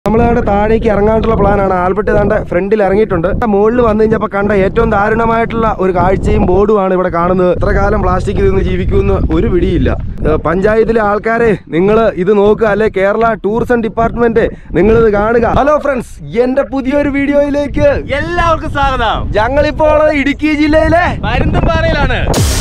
നമ്മളവിടെ താഴേക്ക് ഇറങ്ങാനുള്ള പ്ലാനാണ് ആൽബർട്ട് ഏതാണ്ട് ഫ്രണ്ടിൽ ഇറങ്ങിയിട്ടുണ്ട് മുകളിൽ വന്നു കഴിഞ്ഞപ്പോൾ കണ്ട ഏറ്റവും ദാരുണമായിട്ടുള്ള ഒരു കാഴ്ചയും ബോർഡുമാണ് ഇവിടെ കാണുന്നത് എത്ര കാലം പ്ലാസ്റ്റിക് നിന്ന് ജീവിക്കുമെന്ന് ഒരു പിടിയില്ല ഏഹ് പഞ്ചായത്തിലെ ആൾക്കാരെ നിങ്ങൾ ഇത് നോക്കുക അല്ലെ കേരള ടൂറിസം ഡിപ്പാർട്ട്മെന്റ് നിങ്ങൾ ഇത് കാണുക ഹലോ ഫ്രണ്ട്സ് എന്റെ പുതിയൊരു വീഡിയോയിലേക്ക് എല്ലാവർക്കും സ്വാഗതം ഞങ്ങളിപ്പോൾ ഉള്ളത് ഇടുക്കി ജില്ലയിലെ പരുന്തുംപാറയിലാണ്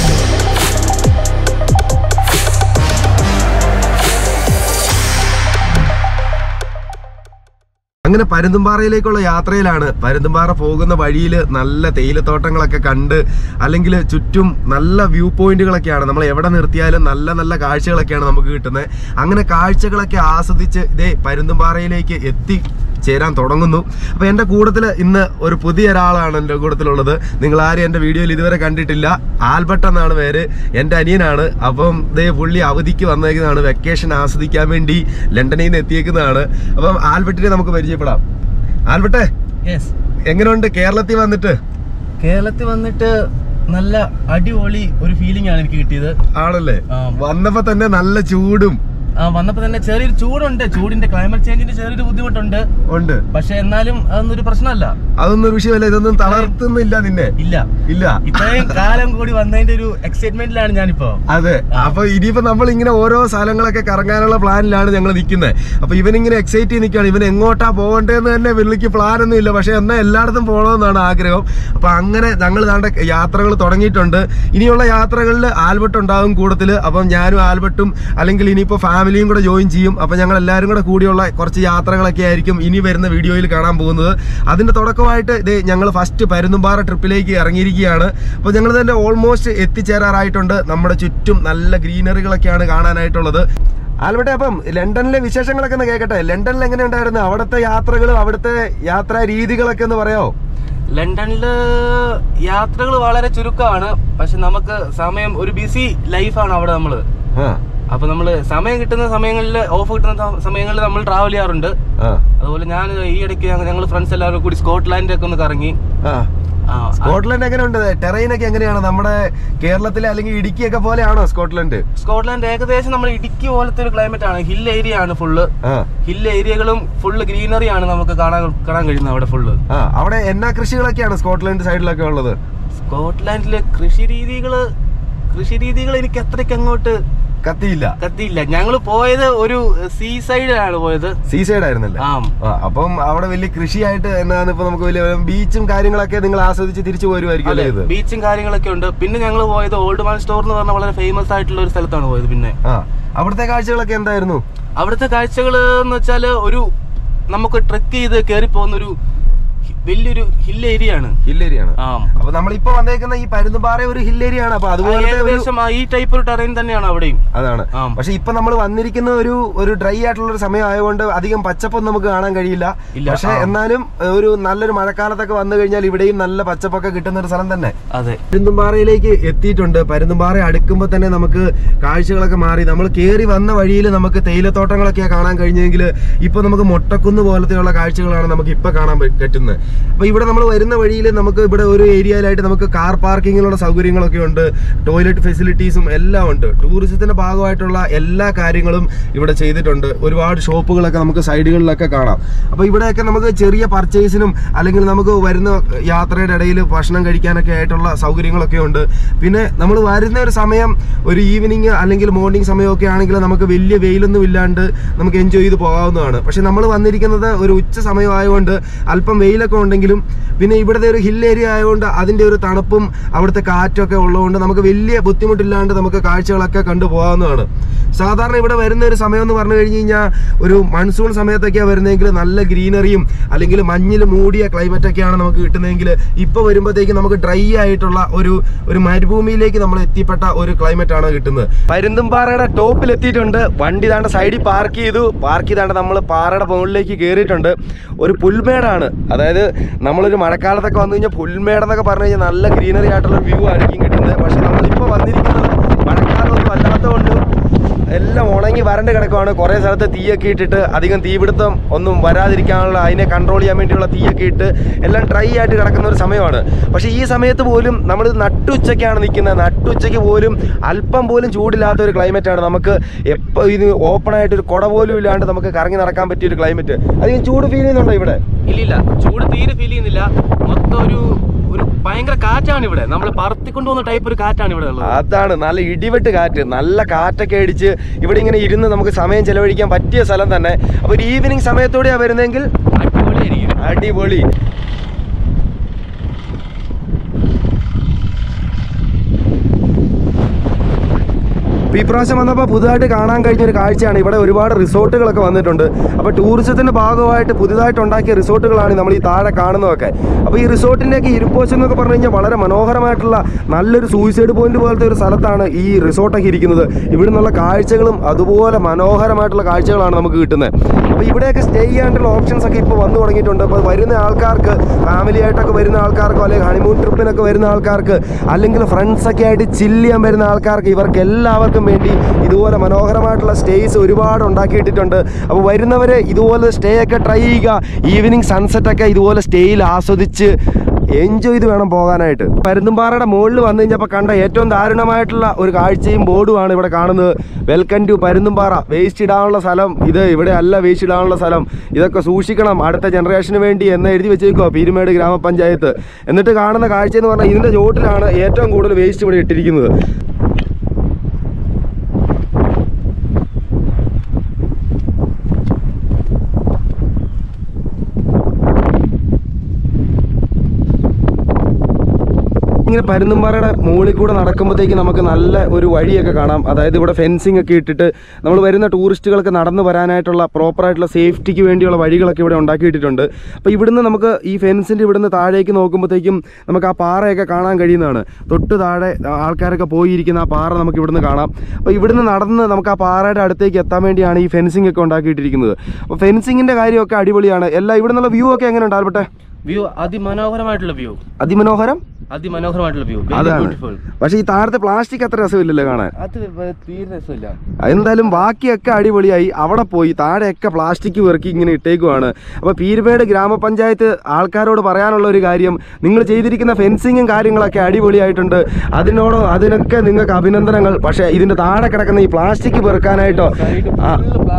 അങ്ങനെ പരുന്തുംപാറയിലേക്കുള്ള യാത്രയിലാണ് പരുന്തുംപാറ പോകുന്ന വഴിയിൽ നല്ല തേയിലത്തോട്ടങ്ങളൊക്കെ കണ്ട് അല്ലെങ്കിൽ ചുറ്റും നല്ല വ്യൂ പോയിന്റുകളൊക്കെയാണ് നമ്മൾ എവിടെ നിർത്തിയാലും നല്ല നല്ല കാഴ്ചകളൊക്കെയാണ് നമുക്ക് കിട്ടുന്നത് അങ്ങനെ കാഴ്ചകളൊക്കെ ആസ്വദിച്ച് ഇതേ പരുന്തുംപാറയിലേക്ക് എത്തി ചേരാൻ തുടങ്ങുന്നു അപ്പൊ എന്റെ കൂട്ടത്തിൽ ഇന്ന് ഒരു പുതിയ ഒരാളാണ് എന്റെ കൂട്ടത്തിലുള്ളത് നിങ്ങൾ ആരും എന്റെ വീഡിയോയിൽ ഇതുവരെ കണ്ടിട്ടില്ല ആൽബർട്ട് എന്നാണ് പേര് എന്റെ അനിയനാണ് അപ്പം ഇതേ പുള്ളി അവധിക്ക് വന്നേക്കുന്നതാണ് വെക്കേഷൻ ആസ്വദിക്കാൻ വേണ്ടി ലണ്ടനിൽ നിന്ന് എത്തിയേക്കുന്നതാണ് അപ്പം ആൽബർട്ടിനെ നമുക്ക് പരിചയപ്പെടാം ആൽബർട്ടെ യെസ് എങ്ങനെയുണ്ട് കേരളത്തിൽ വന്നിട്ട് കേരളത്തിൽ വന്നിട്ട് നല്ല അടിപൊളി ഒരു ഫീലിംഗ് ആണ് എനിക്ക് കിട്ടിയത് ആണല്ലേ ആ. വന്നപ്പോ തന്നെ നല്ല ചൂടും ആ വന്നപ്പോ തന്നെ ചെറിയൊരു ചൂടുണ്ട് ചൂടിന്റെ ക്ലൈമറ്റ് ചേഞ്ചിന്റെ ചെറിയൊരു ബുദ്ധിമുട്ടുണ്ട് ഉണ്ട് പക്ഷെ എന്നാലും അതൊന്നും ഒരു പ്രശ്നമല്ല അതൊന്നും ഒരു വിഷയമല്ല ഇതൊന്നും തളർത്തുന്നില്ല നിന്നെ ഇല്ല ഇല്ല ഇത്രയും കാലം കൂടി വന്നതിന്റെ ഒരു എക്സൈറ്റ്മെന്റിലാണ് ഞാനിപ്പോ അതെ അപ്പൊ ഇനിയിപ്പോ നമ്മൾ ഇങ്ങനെ ഓരോ സ്ഥലങ്ങളൊക്കെ കറങ്ങാനുള്ള പ്ലാനിലാണ് ഞങ്ങൾ നിൽക്കുന്നത് അപ്പൊ ഇവനിങ്ങനെ എക്സൈറ്റ് ചെയ്ത് നിൽക്കുകയാണ് ഇവൻ എങ്ങോട്ടാ പോകണ്ടേന്ന് തന്നെ വിളിക്ക് പ്ലാൻ ഒന്നും ഇല്ല പക്ഷെ എന്നാ എല്ലായിടത്തും പോകണമെന്നാണ് ആഗ്രഹം അപ്പൊ അങ്ങനെ ഞങ്ങൾ താണ്ട യാത്രകൾ തുടങ്ങിയിട്ടുണ്ട് ഇനിയുള്ള യാത്രകളിൽ ആൽബർട്ട് ഉണ്ടാകും കൂട്ടത്തില് അപ്പം ഞാനും ആൽബർട്ടും അല്ലെങ്കിൽ ഇനിയിപ്പോ ഫാമിലിയും കൂടെ ജോയിൻ ചെയ്യും അപ്പൊ ഞങ്ങൾ എല്ലാവരും കൂടെ കൂടിയുള്ള കുറച്ച് യാത്രകളൊക്കെ ആയിരിക്കും ഇനി വരുന്ന വീഡിയോയിൽ കാണാൻ പോകുന്നത് അതിന്റെ തുടക്കമായിട്ട് ഇത് ഞങ്ങൾ ഫസ്റ്റ് പരുന്തുംപാറ ട്രിപ്പിലേക്ക് ഇറങ്ങിയിരിക്കുകയാണ് അപ്പോൾ ഞങ്ങൾ തന്നെ ഓൾമോസ്റ്റ് എത്തിച്ചേരാറായിട്ടുണ്ട് നമ്മുടെ ചുറ്റും നല്ല ഗ്രീനറികളൊക്കെയാണ് കാണാനായിട്ടുള്ളത് ആൽബട്ടെ അപ്പം ലണ്ടനിലെ വിശേഷങ്ങളൊക്കെ ഒന്ന് കേൾക്കട്ടെ ലണ്ടനിൽ എങ്ങനെ ഉണ്ടായിരുന്നു അവിടുത്തെ യാത്രകളും അവിടുത്തെ യാത്രാ രീതികളൊക്കെ ഒന്ന് പറയാമോ ലണ്ടനില് യാത്രകൾ വളരെ ചുരുക്കമാണ് പക്ഷെ നമുക്ക് സമയം ഒരു ബിസി ലൈഫാണ് അവിടെ നമ്മള് ആ അപ്പൊ നമ്മള് സമയം കിട്ടുന്ന സമയങ്ങളിൽ ഓഫ് കിട്ടുന്ന സ- സമയങ്ങളിൽ നമ്മൾ ട്രാവൽ ചെയ്യാറുണ്ട് ആ അതുപോലെ ഞാൻ ഈ ഇടയ്ക്ക് ഞങ്ങൾ ഫ്രണ്ട്സ് എല്ലാവരും കൂടി സ്കോട്ട്ലാൻഡിലൊക്കെ ഒന്ന് കറങ്ങി ആ ആ, സ്കോട്ട്ലൻഡ് എങ്ങനെയുണ്ട് ടെറൈൻ ഒക്കെ എങ്ങനെയാണ് നമ്മുടെ കേരളത്തിലെ അല്ലെങ്കിൽ ഇടുക്കിയൊക്കെ പോലെയാണോ സ്കോട്ട്ലൻഡ് സ്കോട്ട്ലാൻഡ് ഏകദേശം നമ്മൾ ഇടുക്കി പോലത്തെ ഒരു ക്ലൈമറ്റ് ആണ് ഹിൽ ഏരിയ ആണ് ഫുള്ള് ആ ഹിൽ ഏരിയകളും ഫുള്ള് ഗ്രീനറി ആണ് നമുക്ക് കാണാൻ കാണാൻ കഴിയുന്നത് അവിടെ ഫുള്ള് ആ അവിടെ എന്നാ കൃഷികളൊക്കെയാണ് സ്കോട്ട്ലൻഡ് സൈഡിലൊക്കെ ഉള്ളത് സ്കോട്ട്ലാൻഡിലെ കൃഷി രീതികള് കൃഷി രീതികൾ എനിക്ക് അത്രയ്ക്ക് അങ്ങോട്ട് കത്തിയില്ല കത്തിയില്ല ഞങ്ങൾ പോയത് ഒരു സീ സൈഡിലാണ് പോയത് സീ സൈഡ് ആയിരുന്നല്ലേ ആ ആ, അപ്പം അവിടെ വലിയ കൃഷിയായിട്ട് എന്നാണ് ഇപ്പൊ നമുക്ക് വലിയ ബീച്ചും കാര്യങ്ങളൊക്കെ നിങ്ങൾ ആസ്വദിച്ച് തിരിച്ചു പോരുമായിരിക്കും അല്ലേ ഇത് ബീച്ചും കാര്യങ്ങളൊക്കെ ഉണ്ട് പിന്നെ ഞങ്ങൾ പോയത് ഓൾഡ് മാൻ സ്റ്റോർ എന്ന് പറഞ്ഞ വളരെ ഫേമസ് ആയിട്ടുള്ള ഒരു സ്ഥലത്താണ് പോയത് പിന്നെ ആ അവിടുത്തെ കാഴ്ചകളൊക്കെ എന്തായിരുന്നു അവിടുത്തെ കാഴ്ചകൾ എന്ന് വെച്ചാല് ഒരു നമുക്ക് ട്രെക്ക് ചെയ്ത് കയറി പോകുന്ന ഒരു ഹി- വലിയൊരു ഹിൽ ഏരിയ ആണ് ഹിൽ ഏരിയ ആണ് ആ അപ്പൊ നമ്മളിപ്പോ വന്നേക്കുന്ന ഈ പരുന്തുംപാറ ഒരു ഹിൽ ഏരിയ ആണ് അപ്പൊ അതുപോലത്തെ ഒരു ഏകദേശം ആ ഈ ടൈപ്പ് ഒരു ടെറൈൻ തന്നെയാണ് അവിടെയും അതാണ് ആ. പക്ഷെ ഇപ്പൊ നമ്മൾ വന്നിരിക്കുന്ന ഒരു ഒരു ഡ്രൈ ആയിട്ടുള്ള ഒരു സമയം ആയതുകൊണ്ട് അധികം പച്ചപ്പൊന്നും നമുക്ക് കാണാൻ കഴിയില്ല ഇല്ല, പക്ഷെ ആ. എന്നാലും ഏഹ്, ഒരു നല്ലൊരു മഴക്കാലത്തൊക്കെ വന്നു കഴിഞ്ഞാൽ ഇവിടെയും നല്ല പച്ചപ്പൊക്കെ കിട്ടുന്ന ഒരു സ്ഥലം തന്നെ അതെ പരുന്തുംപാറയിലേക്ക് എത്തിയിട്ടുണ്ട് പരുന്തുംപാറ അടുക്കുമ്പോൾ തന്നെ നമുക്ക് കാഴ്ചകളൊക്കെ മാറി നമ്മൾ കയറി വന്ന വഴിയിൽ നമുക്ക് തേയിലത്തോട്ടങ്ങളൊക്കെ കാണാൻ കഴിഞ്ഞെങ്കിൽ ഇപ്പൊ നമുക്ക് മൊട്ടക്കുന്ന് പോലത്തെയുള്ള കാഴ്ചകളാണ് നമുക്ക് ഇപ്പൊ കാണാൻ പ- പറ്റുന്നത് അപ്പൊ ഇവിടെ നമ്മൾ വരുന്ന വഴിയിൽ നമുക്ക് ഇവിടെ ഒരു ഏരിയയിലായിട്ട് നമുക്ക് കാർ പാർക്കിങ്ങിനുള്ള സൗകര്യങ്ങളൊക്കെ ഉണ്ട് ടോയ്ലറ്റ് ഫെസിലിറ്റീസും എല്ലാം ഉണ്ട് ടൂറിസത്തിന്റെ ഭാഗമായിട്ടുള്ള എല്ലാ കാര്യങ്ങളും ഇവിടെ ചെയ്തിട്ടുണ്ട് ഒരുപാട് ഷോപ്പുകളൊക്കെ നമുക്ക് സൈഡുകളിലൊക്കെ കാണാം അപ്പൊ ഇവിടെയൊക്കെ നമുക്ക് ചെറിയ പർച്ചേസിനും അല്ലെങ്കിൽ നമുക്ക് വരുന്ന യാത്രയുടെ ഇടയിൽ ഭക്ഷണം കഴിക്കാനൊക്കെ ആയിട്ടുള്ള സൗകര്യങ്ങളൊക്കെ ഉണ്ട് പിന്നെ നമ്മൾ വരുന്ന ഒരു സമയം ഒരു ഈവനിങ് അല്ലെങ്കിൽ മോർണിംഗ് സമയമൊക്കെ ആണെങ്കിൽ നമുക്ക് വലിയ വെയിലൊന്നും ഇല്ലാണ്ട് നമുക്ക് എൻജോയ് ചെയ്ത് പോകാവുന്നതാണ് പക്ഷെ നമ്മൾ വന്നിരിക്കുന്നത് ഒരു ഉച്ച സമയമായതുകൊണ്ട് അല്പം വെയിലൊക്കെ ഉണ്ടെങ്കിലും പിന്നെ ഇവിടുത്തെ ഒരു ഹിൽ ഏരിയ ആയതുകൊണ്ട് അതിന്റെ ഒരു തണുപ്പും അവിടുത്തെ കാറ്റൊക്കെ ഉള്ളതുകൊണ്ട് നമുക്ക് വലിയ ബുദ്ധിമുട്ടില്ലാണ്ട് നമുക്ക് കാഴ്ചകളൊക്കെ കണ്ടു പോകാവുന്നതാണ് സാധാരണ ഇവിടെ വരുന്ന ഒരു സമയം എന്ന് പറഞ്ഞു കഴിഞ്ഞ് കഴിഞ്ഞാൽ ഒരു മൺസൂൺ സമയത്തൊക്കെയാണ് വരുന്നതെങ്കിൽ നല്ല ഗ്രീനറിയും അല്ലെങ്കിൽ മഞ്ഞിൽ മൂടിയ ക്ലൈമറ്റ് ഒക്കെയാണ് നമുക്ക് കിട്ടുന്നതെങ്കിൽ ഇപ്പോൾ വരുമ്പോഴത്തേക്ക് നമുക്ക് ഡ്രൈ ആയിട്ടുള്ള ഒരു ഒരു മരുഭൂമിയിലേക്ക് നമ്മൾ എത്തിപ്പെട്ട ഒരു ക്ലൈമറ്റ് ആണ് കിട്ടുന്നത് പരുന്തുംപാറയുടെ ടോപ്പിൽ എത്തിയിട്ടുണ്ട് വണ്ടി താണ്ട സൈഡിൽ പാർക്ക് ചെയ്തു പാർക്ക് ചെയ്താണ്ട് നമ്മൾ പാറയുടെ മുകളിലേക്ക് കയറിയിട്ടുണ്ട് ഒരു പുൽമേടാണ് അതായത് നമ്മളൊരു മഴക്കാലത്തൊക്കെ വന്നു കഴിഞ്ഞാൽ പുൽമേടെന്നൊക്കെ പറഞ്ഞു കഴിഞ്ഞാൽ നല്ല ഗ്രീനറി ആയിട്ടുള്ള വ്യൂ ആയിരിക്കും കിട്ടുന്നത് പക്ഷെ നമ്മളിപ്പോൾ വന്നിരിക്കുന്നത് മഴക്കാലമൊന്നും അല്ലാത്തതുകൊണ്ട് എല്ലാം ഉണങ്ങി വരണ്ട് കിടക്കുവാണ് കുറേ സ്ഥലത്ത് തീയൊക്കെ ഇട്ടിട്ട് അധികം തീപിടുത്തം ഒന്നും വരാതിരിക്കാനുള്ള അതിനെ കൺട്രോൾ ചെയ്യാൻ വേണ്ടിയുള്ള തീയൊക്കെ ഇട്ട് എല്ലാം ഡ്രൈ ആയിട്ട് കിടക്കുന്ന ഒരു സമയമാണ് പക്ഷേ ഈ സമയത്ത് പോലും നമ്മൾ നട്ടുച്ചയ്ക്കാണ് നിൽക്കുന്നത് നട്ടുച്ചയ്ക്ക് പോലും അല്പം പോലും ചൂടില്ലാത്ത ഒരു ക്ലൈമറ്റാണ് നമുക്ക് എപ്പോൾ ഇത് ഓപ്പൺ ആയിട്ട് ഒരു കുട പോലും ഇല്ലാണ്ട് നമുക്ക് കറങ്ങി നടക്കാൻ പറ്റിയ ഒരു ക്ലൈമറ്റ് അധികം ചൂട് ഫീൽ ചെയ്യുന്നുണ്ടോ ഇവിടെ ഇല്ലില്ല ചൂട് തീരെ ഫീൽ ചെയ്യുന്നില്ല മൊത്തം ഒരു ഒരു ഭയങ്കര കാറ്റാണ് ഇവിടെ നമ്മൾ പറത്തിക്കൊണ്ട് പോകുന്ന ടൈപ്പ് ഒരു കാറ്റാണ് ഇവിടെ ഉള്ളത് അതാണ് നല്ല ഇടിവെട്ട് കാറ്റ് നല്ല കാറ്റൊക്കെ അടിച്ച് ഇവിടെ ഇങ്ങനെ ഇരുന്ന് നമുക്ക് സമയം ചെലവഴിക്കാൻ പറ്റിയ സ്ഥലം തന്നെ അപ്പോൾ ഒരു ഈവനിങ് സമയത്തോടെയാണ് വരുന്നതെങ്കിൽ അടിപൊളിയായിരിക്കും അടിപൊളി ഇപ്പൊ ഈ പ്രാവശ്യം വന്നപ്പോൾ പുതുതായിട്ട് കാണാൻ കഴിഞ്ഞ ഒരു കാഴ്ചയാണ് ഇവിടെ ഒരുപാട് റിസോർട്ടുകളൊക്കെ വന്നിട്ടുണ്ട് അപ്പോൾ ടൂറിസത്തിന്റെ ഭാഗമായിട്ട് പുതുതായിട്ട് ഉണ്ടാക്കിയ റിസോർട്ടുകളാണ് നമ്മൾ ഈ താഴെ കാണുന്നതൊക്കെ അപ്പോൾ ഈ റിസോർട്ടിൻ്റെയൊക്കെ ഇരുപ്പോച്ചം എന്നൊക്കെ പറഞ്ഞു കഴിഞ്ഞാൽ വളരെ മനോഹരമായിട്ടുള്ള നല്ലൊരു സൂയിസൈഡ് പോയിന്റ് പോലത്തെ ഒരു സ്ഥലത്താണ് ഈ റിസോർട്ടൊക്കെ ഇരിക്കുന്നത് ഇവിടെ നിന്നുള്ള കാഴ്ചകളും അതുപോലെ മനോഹരമായിട്ടുള്ള കാഴ്ചകളാണ് നമുക്ക് കിട്ടുന്നത് അപ്പോൾ ഇവിടെയൊക്കെ സ്റ്റേ ചെയ്യാനുള്ള ഓപ്ഷൻസ് ഒക്കെ ഇപ്പോൾ വന്നു തുടങ്ങിയിട്ടുണ്ട് അപ്പോൾ വരുന്ന ആൾക്കാർക്ക് ഫാമിലി ആയിട്ടൊക്കെ വരുന്ന ആൾക്കാർക്കോ അല്ലെങ്കിൽ ഹണിമൂൺ ട്രിപ്പിനൊക്കെ വരുന്ന ആൾക്കാർക്ക് അല്ലെങ്കിൽ ഫ്രണ്ട്സ് ഒക്കെ ആയിട്ട് ചില്ല് ചെയ്യാൻ വരുന്ന ആൾക്കാർക്ക് ഇവർക്ക് എല്ലാവർക്കും വേണ്ടി ഇതുപോലെ മനോഹരമായിട്ടുള്ള സ്റ്റേസ് ഒരുപാട് ഉണ്ടാക്കിയിട്ടിട്ടുണ്ട് അപ്പോൾ വരുന്നവർ ഇതുപോലെ സ്റ്റേ ഒക്കെ ട്രൈ ചെയ്യുക ഈവനിങ് സൺസെറ്റ് ഒക്കെ ഇതുപോലെ സ്റ്റേയിൽ ആസ്വദിച്ച് എൻജോയ് ചെയ്ത് വേണം പോകാനായിട്ട് പരുന്തുംപാറയുടെ മുകളിൽ വന്നു കഴിഞ്ഞപ്പോൾ കണ്ട ഏറ്റവും ദാരുണമായിട്ടുള്ള ഒരു കാഴ്ചയും ബോർഡുമാണ് ഇവിടെ കാണുന്നത് വെൽക്കം ടു പരുന്തുംപാറ വേസ്റ്റ് ഇടാനുള്ള സ്ഥലം ഇത് ഇവിടെ അല്ല വേസ്റ്റ് ഇടാനുള്ള സ്ഥലം ഇതൊക്കെ സൂക്ഷിക്കണം അടുത്ത ജനറേഷന് വേണ്ടി എന്ന് എഴുതി വെച്ചേക്കോ പീരുമേട് ഗ്രാമപഞ്ചായത്ത് എന്നിട്ട് കാണുന്ന കാഴ്ച എന്ന് പറഞ്ഞാൽ ഇതിൻ്റെ ചോട്ടിലാണ് ഏറ്റവും കൂടുതൽ വേസ്റ്റ് ഇവിടെ ഇട്ടിരിക്കുന്നത് ഇങ്ങനെ പരുന്തുംപാറയുടെ മുകളിൽ കൂടെ നടക്കുമ്പോഴത്തേക്ക് നമുക്ക് നല്ല ഒരു വഴിയൊക്കെ കാണാം അതായത് ഇവിടെ ഫെൻസിങ് ഒക്കെ ഇട്ടിട്ട് നമ്മൾ വരുന്ന ടൂറിസ്റ്റുകൾക്ക് നടന്നു വരാനായിട്ടുള്ള പ്രോപ്പറായിട്ടുള്ള സേഫ്റ്റിക്ക് വേണ്ടിയുള്ള വഴികളൊക്കെ ഇവിടെ ഉണ്ടാക്കിയിട്ടുണ്ട് അപ്പോൾ ഇവിടുന്ന് നമുക്ക് ഈ ഫെൻസിൻ്റെ ഇവിടുന്ന് താഴേക്ക് നോക്കുമ്പോഴത്തേക്കും നമുക്ക് ആ പാറയൊക്കെ കാണാൻ കഴിയുന്നതാണ് തൊട്ട് താഴെ ആൾക്കാരൊക്കെ പോയിരിക്കുന്ന ആ പാറ നമുക്ക് ഇവിടുന്ന് കാണാം അപ്പോൾ ഇവിടുന്ന് നടന്ന് നമുക്ക് ആ പാറയുടെ അടുത്തേക്ക് എത്താൻ വേണ്ടിയാണ് ഈ ഫെൻസിങ് ഒക്കെ ഉണ്ടാക്കിയിട്ടിരിക്കുന്നത് അപ്പോൾ ഫെൻസിങ്ങിൻ്റെ കാര്യമൊക്കെ അടിപൊളിയാണ് എല്ലാം ഇവിടെ നിന്നുള്ള വ്യൂ ഒക്കെ എങ്ങനെ ഉണ്ടാകട്ടെ വ്യൂ അതിമനോഹരമായിട്ടുള്ള വ്യൂ അതിമനോഹരം അതിമനോഹരമായിട്ടുള്ള വ്യൂ അതാണ് ബ്യൂട്ടിഫുൾ പക്ഷെ ഈ താഴത്തെ പ്ലാസ്റ്റിക് അത്ര രസമില്ലല്ലോ കാണാൻ അത് തീരെ രസമില്ല എന്തായാലും ബാക്കിയൊക്കെ അടിപൊളിയായി അവിടെ പോയി താഴെയൊക്കെ പ്ലാസ്റ്റിക് പെറുക്കി ഇങ്ങനെ ഇട്ടേക്കുവാണ് അപ്പോൾ പീരുമേട് ഗ്രാമപഞ്ചായത്ത് ആൾക്കാരോട് പറയാനുള്ള ഒരു കാര്യം നിങ്ങൾ ചെയ്തിരിക്കുന്ന ഫെൻസിങ്ങും കാര്യങ്ങളൊക്കെ അടിപൊളിയായിട്ടുണ്ട് അതിനോട് അതിനൊക്കെ നിങ്ങൾക്ക് അഭിനന്ദനങ്ങൾ പക്ഷേ ഇതിൻ്റെ താഴെ കിടക്കുന്ന ഈ പ്ലാസ്റ്റിക് പെറുക്കാനായിട്ടോ ആ,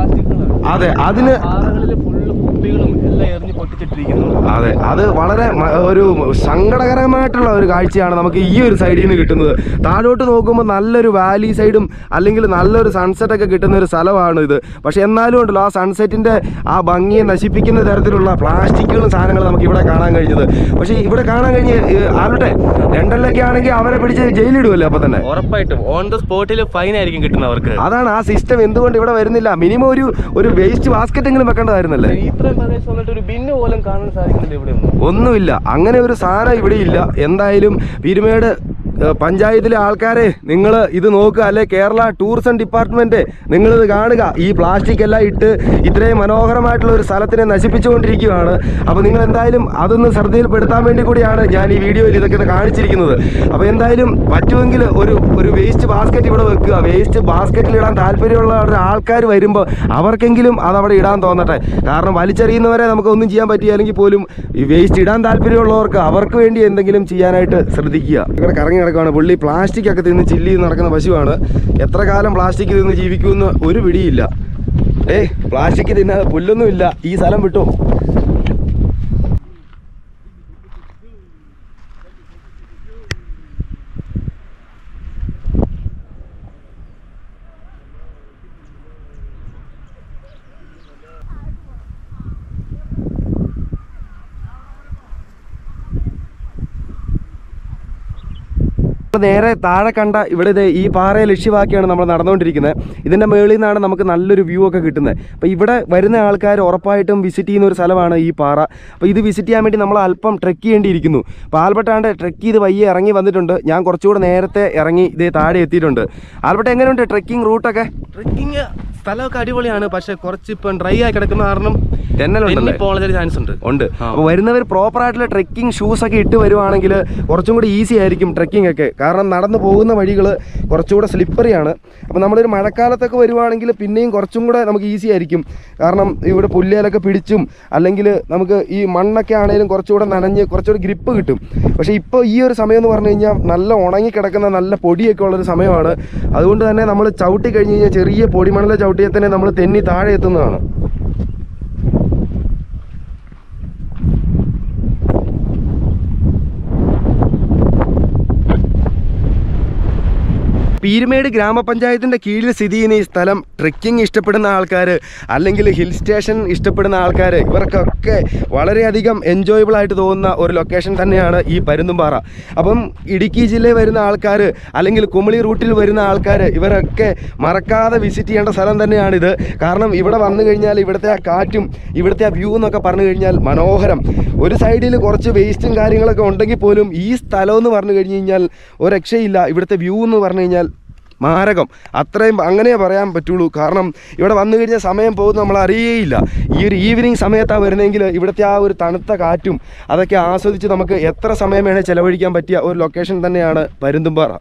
അതെ അതിന് ഫുള്ള് കുപ്പികളും എല്ലാം എറിഞ്ഞ് പൊട്ടിച്ചിട്ടിരിക്കുന്നു അതെ അത് വളരെ മ- ഒരു സങ്കടകരമായിട്ടുള്ള ഒരു കാഴ്ചയാണ് നമുക്ക് ഈ ഒരു സൈഡിൽ നിന്ന് കിട്ടുന്നത് താഴോട്ട് നോക്കുമ്പോൾ നല്ലൊരു വാലി സൈഡും അല്ലെങ്കിൽ നല്ലൊരു സൺസെറ്റ് ഒക്കെ കിട്ടുന്ന ഒരു സ്ഥലമാണ് ഇത് പക്ഷെ എന്നാലും ഉണ്ടല്ലോ ആ സൺസെറ്റിന്റെ ആ ഭംഗിയെ നശിപ്പിക്കുന്ന തരത്തിലുള്ള പ്ലാസ്റ്റിക്കുകളും സാധനങ്ങളും നമുക്ക് ഇവിടെ കാണാൻ കഴിഞ്ഞത് പക്ഷേ ഇവിടെ കാണാൻ കഴിഞ്ഞ ആരുടെ രണ്ടല്ലൊക്കെ ആണെങ്കിൽ അവരെ പിടിച്ച് ജയിലിടുമല്ലോ അപ്പൊ തന്നെ ഉറപ്പായിട്ടും ഓൺ ദ സ്പോട്ടിൽ ഫൈൻ ആയിരിക്കും കിട്ടുന്നവർക്ക് അതാണ് ആ സിസ്റ്റം എന്തുകൊണ്ട് ഇവിടെ വരുന്നില്ല മിനിമം ഒരു ഒരു വേസ്റ്റ് ബാസ്ക്കറ്റ് എങ്കിലും വെക്കേണ്ടതായിരുന്നല്ലേ ഇത്രയും പ്രദേശം വന്നിട്ട് ഒരു ബിന്ന് പോലും കാണാൻ സാധിക്കുന്നില്ല ഇവിടെ ഒന്നും ഒന്നുമില്ല അങ്ങനെ ഒരു സാധനം ഇവിടെ ഇല്ല എന്തായാലും പീരുമേട് ഏഹ്, പഞ്ചായത്തിലെ ആൾക്കാരെ നിങ്ങൾ ഇത് നോക്കുക അല്ലെ കേരള ടൂറിസം ഡിപ്പാർട്ട്മെന്റ് നിങ്ങളിത് കാണുക ഈ പ്ലാസ്റ്റിക് എല്ലാം ഇട്ട് ഇത്രയും മനോഹരമായിട്ടുള്ള ഒരു സ്ഥലത്തിനെ നശിപ്പിച്ചുകൊണ്ടിരിക്കുകയാണ് അപ്പോൾ നിങ്ങൾ എന്തായാലും അതൊന്ന് ശ്രദ്ധയിൽപ്പെടുത്താൻ വേണ്ടി കൂടിയാണ് ഞാൻ ഈ വീഡിയോയിൽ ഇതൊക്കെ ഒന്ന് കാണിച്ചിരിക്കുന്നത് അപ്പോൾ എന്തായാലും പറ്റുമെങ്കിൽ ഒരു ഒരു വേസ്റ്റ് ബാസ്ക്കറ്റ് ഇവിടെ വെക്കുക വേസ്റ്റ് ബാസ്ക്കറ്റിൽ ഇടാൻ താല്പര്യമുള്ള ആൾക്കാർ വരുമ്പോൾ അവർക്കെങ്കിലും അതവിടെ ഇടാൻ തോന്നട്ടെ കാരണം വലിച്ചെറിയുന്നവരെ നമുക്ക് ഒന്നും ചെയ്യാൻ പറ്റിയില്ലെങ്കിൽ പോലും ഈ വേസ്റ്റ് ഇടാൻ താല്പര്യമുള്ളവർക്ക് അവർക്ക് വേണ്ടി എന്തെങ്കിലും ചെയ്യാനായിട്ട് ശ്രദ്ധിക്കുക ഇവിടെ കറങ്ങി നടക്കുകയാണ് പുള്ളി പ്ലാസ്റ്റിക് ഒക്കെ തിന്ന് ചില്ലി ചെയ്ത് നടക്കുന്ന പശുവാണ് എത്ര കാലം പ്ലാസ്റ്റിക് തിന്ന് ജീവിക്കുമെന്ന് ഒരു പിടിയില്ല ഏയ് പ്ലാസ്റ്റിക് തിന്നാതെ പുല്ലൊന്നുമില്ല ഈ സ്ഥലം വിട്ടു നമ്മൾ നേരെ താഴെ കണ്ട ഇവിടെ ദേ ഈ പാറയെ ലക്ഷ്യമാക്കിയാണ് നമ്മൾ നടന്നുകൊണ്ടിരിക്കുന്നത് ഇതിൻ്റെ മുകളിൽ നിന്നാണ് നമുക്ക് നല്ലൊരു വ്യൂ ഒക്കെ കിട്ടുന്നത് അപ്പോൾ ഇവിടെ വരുന്ന ആൾക്കാർ ഉറപ്പായിട്ടും വിസിറ്റ് ചെയ്യുന്ന ഒരു സ്ഥലമാണ് ഈ പാറ അപ്പോൾ ഇത് വിസിറ്റ് ചെയ്യാൻ വേണ്ടി നമ്മൾ അല്പം ട്രെക്ക് ചെയ്യേണ്ടിയിരിക്കുന്നു അപ്പോൾ ആൽബർട്ടാണ്ട് ട്രെക്ക് ചെയ്ത് വയ്യെ ഇറങ്ങി വന്നിട്ടുണ്ട് ഞാൻ കുറച്ചുകൂടെ നേരത്തെ ഇറങ്ങി ഇതേ താഴെ എത്തിയിട്ടുണ്ട് ആൽബർട്ട് എങ്ങനെയുണ്ട് ട്രെക്കിംഗ് റൂട്ടൊക്കെ ട്രെക്കിങ് സ്ഥലമൊക്കെ അടിപൊളിയാണ് പക്ഷെ കുറച്ച് ഇപ്പം ഡ്രൈ ആയി കിടക്കുന്ന കാരണം തെന്നലുണ്ടല്ലേ പോകാനുള്ള ചാൻസ് ഉണ്ട് ഉണ്ട് ആ. അപ്പോൾ വരുന്നവർ പ്രോപ്പർ ആയിട്ടുള്ള ട്രെക്കിംഗ് ഷൂസ് ഒക്കെ ഇട്ട് വരുവാണെങ്കിൽ കുറച്ചും കൂടി ഈസി ആയിരിക്കും ട്രെക്കിംഗ് ഒക്കെ കാരണം നടന്നു പോകുന്ന വഴികൾ കുറച്ചുകൂടെ സ്ലിപ്പറിയാണ് അപ്പോൾ നമ്മളൊരു മഴക്കാലത്തൊക്കെ വരുവാണെങ്കിൽ പിന്നെയും കുറച്ചും കൂടെ നമുക്ക് ഈസി ആയിരിക്കും കാരണം ഇവിടെ പുല്ലേലൊക്കെ പിടിച്ചും അല്ലെങ്കിൽ നമുക്ക് ഈ മണ്ണൊക്കെ ആണെങ്കിലും കുറച്ചുകൂടെ നനഞ്ഞ് കുറച്ചുകൂടെ ഗ്രിപ്പ് കിട്ടും പക്ഷേ ഇപ്പോൾ ഈ ഒരു സമയം എന്ന് പറഞ്ഞു കഴിഞ്ഞാൽ നല്ല ഉണങ്ങി കിടക്കുന്ന നല്ല പൊടിയൊക്കെ ഉള്ളൊരു സമയമാണ് അതുകൊണ്ട് തന്നെ നമ്മൾ ചവിട്ടി കഴിഞ്ഞ് കഴിഞ്ഞാൽ ചെറിയ പൊടിമണലെ ചവിട്ടിയാൽ തന്നെ നമ്മൾ തെന്നി താഴെ എത്തുന്നതാണ് പീരുമേട് ഗ്രാമപഞ്ചായത്തിൻ്റെ കീഴിൽ സ്ഥിതി ചെയ്യുന്ന ഈ സ്ഥലം ട്രെക്കിംഗ് ഇഷ്ടപ്പെടുന്ന ആൾക്കാർ അല്ലെങ്കിൽ ഹിൽ സ്റ്റേഷൻ ഇഷ്ടപ്പെടുന്ന ആൾക്കാർ ഇവർക്കൊക്കെ വളരെയധികം എൻജോയബിൾ ആയിട്ട് തോന്നുന്ന ഒരു ലൊക്കേഷൻ തന്നെയാണ് ഈ പരുന്തുംപാറ അപ്പം ഇടുക്കി ജില്ലയിൽ വരുന്ന ആൾക്കാർ അല്ലെങ്കിൽ കുമളി റൂട്ടിൽ വരുന്ന ആൾക്കാർ ഇവരൊക്കെ മറക്കാതെ വിസിറ്റ് ചെയ്യേണ്ട സ്ഥലം തന്നെയാണിത് കാരണം ഇവിടെ വന്നു കഴിഞ്ഞാൽ ഇവിടുത്തെ ആ കാറ്റും ഇവിടുത്തെ ആ വ്യൂ എന്നൊക്കെ പറഞ്ഞു കഴിഞ്ഞാൽ മനോഹരം ഒരു സൈഡിൽ കുറച്ച് വേസ്റ്റും കാര്യങ്ങളൊക്കെ ഉണ്ടെങ്കിൽ പോലും ഈ സ്ഥലം എന്ന് പറഞ്ഞു കഴിഞ്ഞ് കഴിഞ്ഞാൽ ഒരു രക്ഷയില്ല ഇവിടുത്തെ വ്യൂ എന്ന് പറഞ്ഞു കഴിഞ്ഞാൽ മാരകം അത്രയും അങ്ങനെ പറയാൻ പറ്റുള്ളൂ കാരണം ഇവിടെ വന്നു കഴിഞ്ഞാൽ സമയം പോകുന്നത് നമ്മൾ അറിയേയില്ല ഈ ഒരു ഈവനിങ് സമയത്താണ് വരുന്നതെങ്കിൽ ഇവിടുത്തെ ആ ഒരു തണുത്ത കാറ്റും അതൊക്കെ ആസ്വദിച്ച് നമുക്ക് എത്ര സമയം വേണേൽ ചിലവഴിക്കാൻ പറ്റിയ ഒരു ലൊക്കേഷൻ തന്നെയാണ് പരുന്തുംപാറ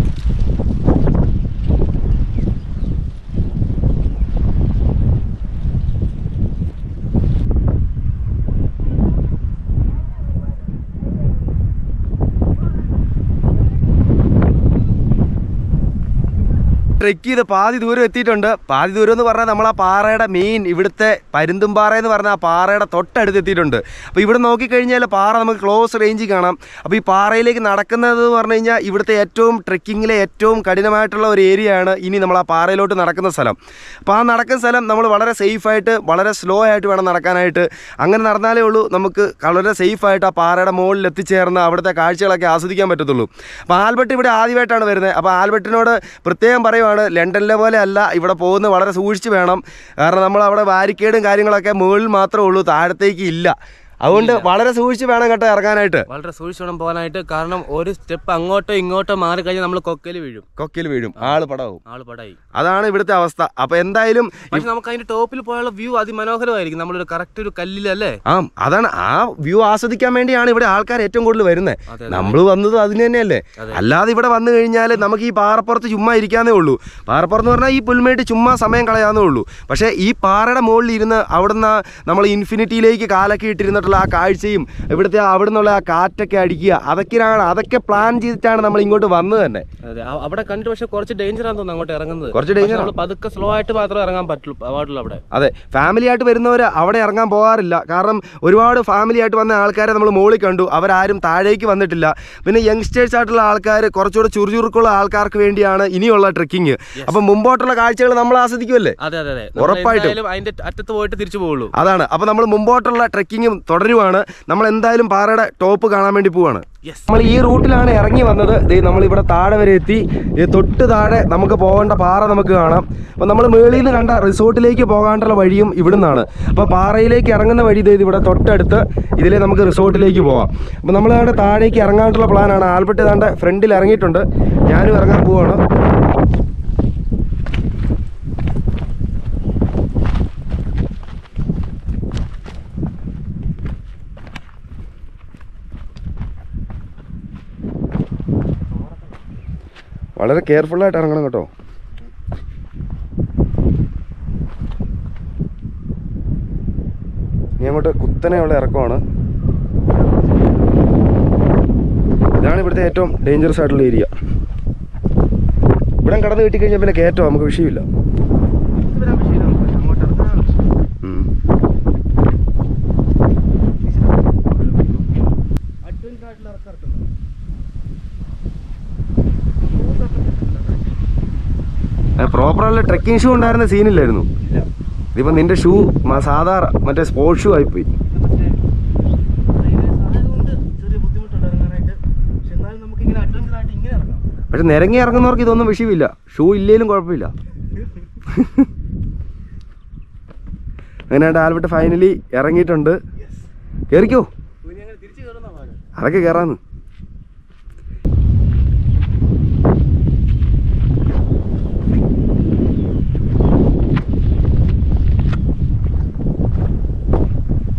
ട്രെക്ക് ചെയ്ത് പാതി ദൂരം എത്തിയിട്ടുണ്ട് പാതി ദൂരം എന്ന് പറഞ്ഞാൽ നമ്മൾ ആ പാറയുടെ മെയിൻ ഇവിടുത്തെ പരുന്തുംപാറ എന്ന് പറഞ്ഞാൽ ആ പാറയുടെ തൊട്ടടുത്ത് എത്തിയിട്ടുണ്ട് അപ്പോൾ ഇവിടെ നോക്കിക്കഴിഞ്ഞാൽ പാറ നമുക്ക് ക്ലോസ് റേഞ്ചിൽ കാണാം അപ്പോൾ ഈ പാറയിലേക്ക് നടക്കുന്നത് എന്ന് പറഞ്ഞു കഴിഞ്ഞാൽ ഇവിടുത്തെ ഏറ്റവും ട്രെക്കിങ്ങിലെ ഏറ്റവും കഠിനമായിട്ടുള്ള ഒരു ഏരിയയാണ് ഇനി നമ്മൾ ആ പാറയിലോട്ട് നടക്കുന്ന സ്ഥലം അപ്പോൾ ആ നടക്കുന്ന സ്ഥലം നമ്മൾ വളരെ സേഫായിട്ട് വളരെ സ്ലോ ആയിട്ട് വേണം നടക്കാനായിട്ട് അങ്ങനെ നടന്നാലേ ഉള്ളൂ നമുക്ക് വളരെ സേഫായിട്ട് ആ പാറയുടെ മുകളിൽ എത്തിച്ചേർന്ന് അവിടുത്തെ കാഴ്ചകളൊക്കെ ആസ്വദിക്കാൻ പറ്റത്തുള്ളൂ അപ്പോൾ ആൽബർട്ട് ഇവിടെ ആദ്യമായിട്ടാണ് വരുന്നത് അപ്പോൾ ആൽബർട്ടിനോട് പ്രത്യേകം പറയുവാണ് ലണ്ടനിലെ പോലെ അല്ല ഇവിടെ പോകുന്നത് വളരെ സൂക്ഷിച്ച് വേണം കാരണം നമ്മൾ അവിടെ ബാരിക്കേഡും കാര്യങ്ങളൊക്കെ മുകളിൽ മാത്രമേ ഉള്ളൂ താഴത്തേക്ക് ഇല്ല അതുകൊണ്ട് വളരെ സൂക്ഷിച്ച് വേണം കേട്ടോ ഇറങ്ങാനായിട്ട് വളരെ സൂക്ഷിച്ചോണം പോകാനായിട്ട് കാരണം ഒരു സ്റ്റെപ്പ് അങ്ങോട്ടോ ഇങ്ങോട്ടോ മാറി കഴിഞ്ഞാൽ നമ്മൾ കൊക്കയിൽ വീഴും കൊക്കിൽ വീഴും ആള് പടവും ആള് പടായി അതാണ് ഇവിടുത്തെ അവസ്ഥ അപ്പോൾ എന്തായാലും പക്ഷെ നമുക്ക് അതിന്റെ ടോപ്പിൽ പോയുള്ള വ്യൂ അതിമനോഹരമായിരിക്കും നമ്മളൊരു കറക്റ്റ് ഒരു കല്ലിലല്ലേ ആ അതാണ് ആ വ്യൂ ആസ്വദിക്കാൻ വേണ്ടിയാണ് ഇവിടെ ആൾക്കാർ ഏറ്റവും കൂടുതൽ വരുന്നത് അതെ, നമ്മൾ വന്നത് അതിന് തന്നെയല്ലേ അതെ. അല്ലാതെ ഇവിടെ വന്നു കഴിഞ്ഞാൽ നമുക്ക് ഈ പാറപ്പുറത്ത് ചുമ്മാ ഇരിക്കാന്നേ ഉള്ളൂ പാറപ്പുറത്ത് എന്ന് പറഞ്ഞാൽ ഈ പുൽമേട്ട് ചുമ്മാ സമയം കളയാന്നേ ഉള്ളൂ പക്ഷേ ഈ പാറയുടെ മുകളിൽ ഇരുന്ന് അവിടുന്ന് നമ്മൾ ഇൻഫിനിറ്റിയിലേക്ക് കാലൊക്കെ ഇട്ടിരുന്നിട്ടുള്ള ആ കാഴ്ചയും ഇവിടുത്തെ ആ അവിടെ നിന്നുള്ള ആ കാറ്റൊക്കെ അടിക്കുക അതൊക്കെയാണ് അതൊക്കെ പ്ലാൻ ചെയ്തിട്ടാണ് നമ്മൾ ഇങ്ങോട്ട് വന്നത് തന്നെ അതെ ആ- അവിടെ കണ്ടിട്ട് പക്ഷെ കുറച്ച് ഡേഞ്ചർ ആണെന്ന് തോന്നുന്നു അങ്ങോട്ട് ഇറങ്ങുന്നത് കുറച്ച് danger നമ്മൾ പതുക്കെ സ്ലോ ആയിട്ട് മാത്രമേ ഇറങ്ങാൻ പറ്റുള്ളൂ പാടുള്ളൂ അവിടെ അതെ ഫാമിലി ആയിട്ട് വരുന്നവർ അവിടെ ഇറങ്ങാൻ പോകാറില്ല കാരണം ഒരുപാട് ഫാമിലി ആയിട്ട് വന്ന ആൾക്കാരെ നമ്മൾ മുകളിൽ കണ്ടു അവരാരും താഴേക്ക് വന്നിട്ടില്ല പിന്നെ യങ്സ്റ്റേഴ്സ് ആയിട്ടുള്ള ആൾക്കാർ കുറച്ചുകൂടെ ചുറുചുറുക്കുള്ള ആൾക്കാർക്ക് വേണ്ടിയാണ് ഇനിയുള്ള ട്രെക്കിങ് അപ്പം മുമ്പോട്ടുള്ള കാഴ്ചകൾ നമ്മൾ ആസ്വദിക്കുമല്ലേ അതെ അതെ അതെ ഉറപ്പായിട്ടും. എന്തായാലും അതിന്റെ അറ്റത്ത് പോയിട്ട് തിരിച്ചു പോകുള്ളൂ അതാണ് അപ്പോൾ നമ്മൾ മുമ്പോട്ടുള്ള ട്രെക്കിങ്ങും തുടരുവാണ് നമ്മൾ എന്തായാലും പാറയുടെ ടോപ്പ് കാണാൻ വേണ്ടി പോവാണ് യെസ് നമ്മൾ ഈ റൂട്ടിലാണ് ഇറങ്ങി വന്നത് ദേ നമ്മൾ ഇവിടെ താഴെ വരെ എത്തി ദേ തൊട്ട് താഴെ നമുക്ക് പോകേണ്ട പാറ നമുക്ക് കാണാം അപ്പോൾ നമ്മൾ മേളിൽ നിന്ന് കണ്ട റിസോർട്ടിലേക്ക് പോകാനുള്ള വഴിയും ഇവിടുന്നാണ് അപ്പോൾ പാറയിലേക്ക് ഇറങ്ങുന്ന വഴി ദേ ഇവിടെ തൊട്ടടുത്ത് ഇതിലെ നമുക്ക് റിസോർട്ടിലേക്ക് പോകാം അപ്പോൾ നമ്മൾ അവിടെ താഴേക്ക് ഇറങ്ങാനുള്ള പ്ലാനാണ് ആൽബർട്ട് ഏതാണ്ട് ഫ്രണ്ടിൽ ഇറങ്ങിയിട്ടുണ്ട് ഞാനും ഇറങ്ങാൻ പോവാണ് വളരെ കെയർഫുള്ളായിട്ട് ഇറങ്ങണം കേട്ടോ ഇനി അങ്ങോട്ട് കുത്തനെയുള്ള ഇറക്കമാണ് ഇതാണ് ഇവിടുത്തെ ഏറ്റവും ഡേഞ്ചറസ് ആയിട്ടുള്ള ഏരിയ ഇവിടെ കടന്ന് കിട്ടിക്കഴിഞ്ഞാൽ പിന്നെ കയറ്റോ നമുക്ക് വിഷയമില്ല ഉം. പ്രോപ്പറുള്ള ട്രെക്കിംഗ് ഷൂ ഉണ്ടായിരുന്ന സീനില്ലായിരുന്നു ഇതിപ്പോ നിന്റെ ഷൂ സാധാരണ മറ്റേ സ്പോർട്സ് ഷൂ ആയിപ്പോയി പക്ഷെ നിരങ്ങി ഇറങ്ങുന്നവർക്ക് ഇതൊന്നും വിഷയമില്ല ഷൂ ഇല്ലേലും കുഴപ്പമില്ല അങ്ങനെയാണ്ട് ആൽബർട്ട് ഫൈനലി ഇറങ്ങിയിട്ടുണ്ട് കയറിക്കോ അതൊക്കെ കയറാന്ന്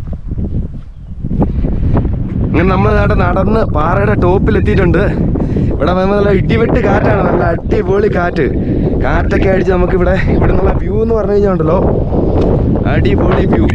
അങ്ങനെ നമ്മൾ അവിടെ നടന്ന് പാറയുടെ ടോപ്പിൽ എത്തിയിട്ടുണ്ട് ഇവിടെ വന്ന് നല്ല ഇടിവെട്ട് കാറ്റാണ് നല്ല അടിപൊളി കാറ്റ് കാറ്റൊക്കെ അടിച്ച് നമുക്ക് ഇവിടെ ഇവിടെ നിന്നുള്ള വ്യൂ എന്ന് പറഞ്ഞു കഴിഞ്ഞാൽ ഉണ്ടല്ലോ അടിപൊളി വ്യൂ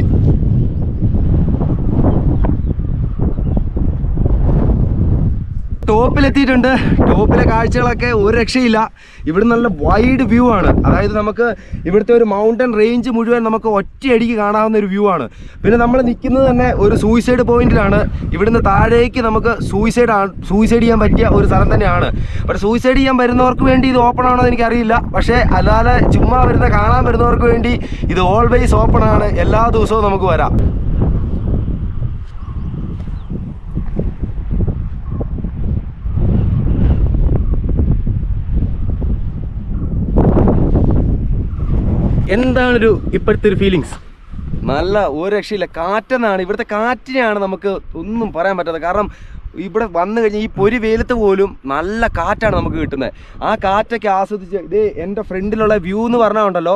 ടോപ്പിലെത്തിയിട്ടുണ്ട് ടോപ്പിലെ കാഴ്ചകളൊക്കെ ഒരു രക്ഷയില്ല ഇവിടെ നല്ല വൈഡ് വ്യൂ ആണ് അതായത് നമുക്ക് ഇവിടുത്തെ ഒരു മൗണ്ടൻ റേഞ്ച് മുഴുവൻ നമുക്ക് ഒറ്റയടിക്ക് കാണാവുന്ന ഒരു വ്യൂ ആണ് പിന്നെ നമ്മൾ നിൽക്കുന്നത് തന്നെ ഒരു സൂയിസൈഡ് പോയിന്റിലാണ് ഇവിടുന്ന് താഴേക്ക് നമുക്ക് സൂയിസൈഡ് സൂയിസൈഡ് ചെയ്യാൻ പറ്റിയ ഒരു സ്ഥലം തന്നെയാണ് പക്ഷേ സൂയിസൈഡ് ചെയ്യാൻ വരുന്നവർക്ക് വേണ്ടി ഇത് ഓപ്പൺ ആണോ എന്ന് എനിക്കറിയില്ല പക്ഷേ അല്ലാതെ ചുമ്മാ വരുന്ന കാണാൻ വരുന്നവർക്ക് വേണ്ടി ഇത് ഓൾവേസ് ഓപ്പൺ ആണ് എല്ലാ ദിവസവും നമുക്ക് വരാം എന്താണൊരു ഇപ്പോഴത്തെ ഒരു ഫീലിങ്സ് നല്ല ഒരു രക്ഷയില്ല കാറ്റെന്നാണ് ഇവിടുത്തെ കാറ്റിനെയാണ് നമുക്ക് ഒന്നും പറയാൻ പറ്റാത്തത് കാരണം ഇവിടെ വന്നു കഴിഞ്ഞാൽ ഈ പൊരി വെയിലത്ത് പോലും നല്ല കാറ്റാണ് നമുക്ക് കിട്ടുന്നത് ആ കാറ്റൊക്കെ ആസ്വദിച്ച് ഇത് എൻ്റെ ഫ്രണ്ടിലുള്ള വ്യൂ എന്ന് പറഞ്ഞാൽ ഉണ്ടല്ലോ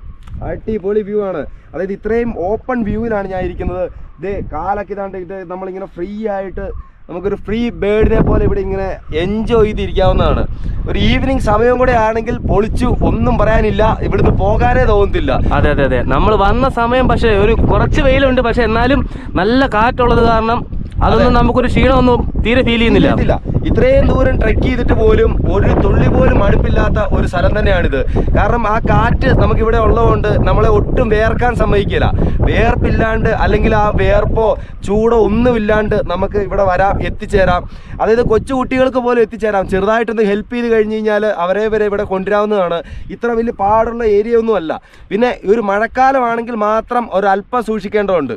അടിപൊളി വ്യൂ ആണ് അതായത് ഇത്രയും ഓപ്പൺ വ്യൂവിലാണ് ഞാൻ ഇരിക്കുന്നത് ഇത് കാലൊക്കെ ഇതാണ്ട് ഇത് നമ്മളിങ്ങനെ ഫ്രീ ആയിട്ട് നമുക്കൊരു ഫ്രീ ബേർഡിനെ പോലെ ഇവിടെ ഇങ്ങനെ എൻജോയ് ചെയ്തിരിക്കാവുന്നതാണ് ഒരു ഈവനിങ് സമയം കൂടെ ആണെങ്കിൽ പൊളിച്ചു ഒന്നും പറയാനില്ല ഇവിടുന്ന് പോകാനേ തോന്നത്തില്ല അതെ അതെ അതെ നമ്മൾ വന്ന സമയം പക്ഷേ ഒരു കുറച്ച് വെയിലുണ്ട് പക്ഷെ എന്നാലും നല്ല കാറ്റുള്ളത് കാരണം അതൊന്നും നമുക്കൊരു ക്ഷീണമൊന്നും തീരെ ഫീൽ ചെയ്യുന്നില്ല ഇല്ല ഇത്രയും ദൂരം ട്രെക്ക് ചെയ്തിട്ട് പോലും ഒരു തുള്ളി പോലും അടുപ്പില്ലാത്ത ഒരു സ്ഥലം തന്നെയാണിത് കാരണം ആ കാറ്റ് നമുക്ക് ഇവിടെ ഉള്ളതുകൊണ്ട് നമ്മളെ ഒട്ടും വേർക്കാൻ സമ്മതിക്കില്ല വേർപ്പില്ലാണ്ട് അല്ലെങ്കിൽ ആ വേർപ്പോ ചൂടോ ഒന്നുമില്ലാണ്ട് നമുക്ക് ഇവിടെ വരാം എത്തിച്ചേരാം അതായത് കൊച്ചു കുട്ടികൾക്ക് പോലും എത്തിച്ചേരാം ചെറുതായിട്ടൊന്ന് ഹെൽപ്പ് ചെയ്ത് കഴിഞ്ഞ് കഴിഞ്ഞാൽ അവരെ വരെ ഇവിടെ കൊണ്ടുവരാവുന്നതാണ് ഇത്ര വലിയ പാടുള്ള ഏരിയ ഒന്നുമല്ല പിന്നെ ഒരു മഴക്കാലമാണെങ്കിൽ മാത്രം ഒരു അല്പം സൂക്ഷിക്കേണ്ടതുണ്ട്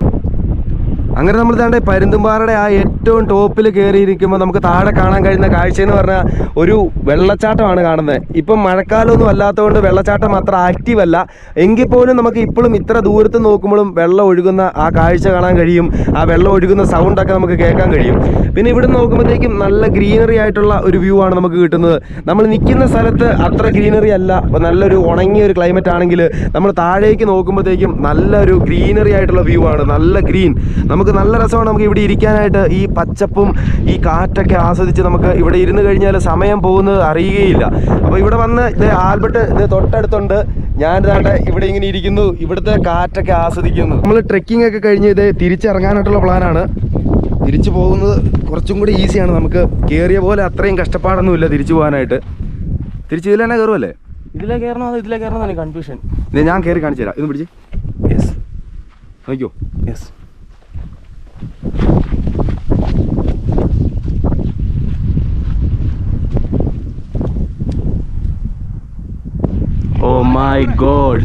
അങ്ങനെ നമ്മൾ ഇതാണ്ട് പരുന്തുംപാറയുടെ ആ ഏറ്റവും ടോപ്പിൽ കയറിയിരിക്കുമ്പോൾ നമുക്ക് താഴെ കാണാൻ കഴിയുന്ന കാഴ്ച എന്ന് പറഞ്ഞാൽ ഒരു വെള്ളച്ചാട്ടമാണ് കാണുന്നത് ഇപ്പം മഴക്കാലമൊന്നും അല്ലാത്തതുകൊണ്ട് വെള്ളച്ചാട്ടം അത്ര ആക്റ്റീവ് അല്ല എങ്കിൽ പോലും നമുക്ക് ഇപ്പോഴും ഇത്ര ദൂരത്ത് നോക്കുമ്പോഴും വെള്ളം ഒഴുകുന്ന ആ കാഴ്ച കാണാൻ കഴിയും ആ വെള്ളം ഒഴുകുന്ന സൗണ്ടൊക്കെ നമുക്ക് കേൾക്കാൻ കഴിയും പിന്നെ ഇവിടെ നോക്കുമ്പോഴത്തേക്കും നല്ല ഗ്രീനറി ആയിട്ടുള്ള ഒരു വ്യൂ ആണ് നമുക്ക് കിട്ടുന്നത് നമ്മൾ നിൽക്കുന്ന സ്ഥലത്ത് അത്ര ഗ്രീനറി അല്ല അപ്പോൾ നല്ലൊരു ഉണങ്ങിയ ഒരു ക്ലൈമറ്റ് ആണെങ്കിൽ നമ്മൾ താഴേക്ക് നോക്കുമ്പോഴത്തേക്കും നല്ലൊരു ഗ്രീനറി ആയിട്ടുള്ള വ്യൂ ആണ് നല്ല ഗ്രീൻ നമുക്ക് നല്ല രസമാണ് നമുക്ക് ഇവിടെ ഇരിക്കാനായിട്ട് ഈ പച്ചപ്പും ഈ കാറ്റൊക്കെ ആസ്വദിച്ച് നമുക്ക് ഇവിടെ ഇരുന്ന് കഴിഞ്ഞാൽ സമയം പോകുന്നത് അറിയുകയില്ല അപ്പോൾ ഇവിടെ വന്ന് ഇത് ആൽബർട്ട് ഇത് തൊട്ടടുത്തുണ്ട് ഞാൻ ഇതാണ്ട് ഇവിടെ ഇങ്ങനെ ഇരിക്കുന്നു ഇവിടുത്തെ കാറ്റൊക്കെ ആസ്വദിക്കുന്നു നമ്മൾ ട്രെക്കിംഗ് ഒക്കെ കഴിഞ്ഞ് ഇത് തിരിച്ചിറങ്ങാനായിട്ടുള്ള പ്ലാനാണ് തിരിച്ചു പോകുന്നത് കുറച്ചും കൂടി ഈസിയാണ് നമുക്ക് കയറിയ പോലെ അത്രയും കഷ്ടപ്പാടൊന്നുമില്ല തിരിച്ചു പോകാനായിട്ട് തിരിച്ച് ഇതിൽ തന്നെ കയറുമല്ലേ ഇതിലേ കയറണോ അതോ ഇതിലേ കയറണോ എനിക്ക് കൺഫ്യൂഷൻ ഇത് ഞാൻ കയറി കാണിച്ചു തരാം ഇന്ന് പിടിച്ച് യെസ് നോക്കിയോ യെസ് ഓ മൈ ഗോഡ്